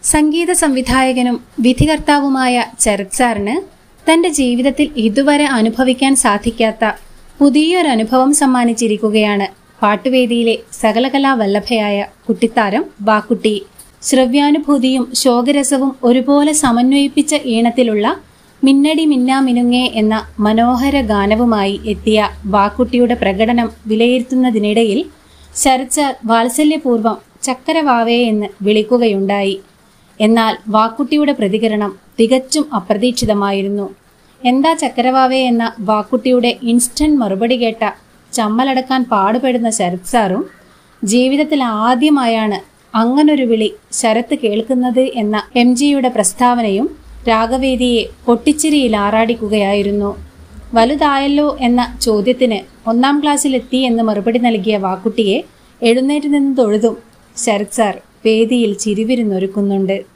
സംഗീത സംവിധായകനും വിധികർത്താവുമായ ശരത് സാറിന് തന്റെ ജീവിതത്തിൽ ഇതുവരെ അനുഭവിക്കാൻ സാധിക്കാത്ത പുതിയൊരനുഭവം സമ്മാനിച്ചിരിക്കുകയാണ് പാട്ടുവേദിയിലെ സകലകലാ വല്ലഭയായ കുട്ടിത്താരം വാക്കുട്ടി ശ്രവ്യാനുഭൂതിയും ശോകരസവും ഒരുപോലെ സമന്വയിപ്പിച്ച ഈണത്തിലുള്ള മിന്നടി മിന്നാ മിനുങ്ങേ എന്ന മനോഹര ഗാനവുമായി എത്തിയ വാക്കുട്ടിയുടെ പ്രകടനം വിലയിരുത്തുന്നതിനിടയിൽ ശരത് സാർ വാത്സല്യപൂർവ്വം ചക്കരവാവേ എന്ന് വിളിക്കുകയുണ്ടായി എന്നാൽ വാക്കുട്ടിയുടെ പ്രതികരണം തികച്ചും അപ്രതീക്ഷിതമായിരുന്നു എന്താ ചക്കരവാവേ എന്ന വാക്കുട്ടിയുടെ ഇൻസ്റ്റന്റ് മറുപടി കേട്ട ചമ്മലടക്കാൻ പാടുപെടുന്ന ശരത് സാറും ജീവിതത്തിൽ ആദ്യമായാണ് അങ്ങനൊരു വിളി ശരത്ത് കേൾക്കുന്നത് എന്ന എം ജിയുടെ പ്രസ്താവനയും രാഗവേദിയെ പൊട്ടിച്ചിരിയിൽ ആറാടിക്കുകയായിരുന്നു വലുതായല്ലോ എന്ന ചോദ്യത്തിന് ഒന്നാം ക്ലാസ്സിലെത്തി എന്ന് മറുപടി നൽകിയ വാക്കുട്ടിയെ എഴുന്നേറ്റ് നിന്ന് തൊഴുതും ശരത് സാർ വേദിയിൽ ചിരിവിരുന്നൊരുക്കുന്നുണ്ട്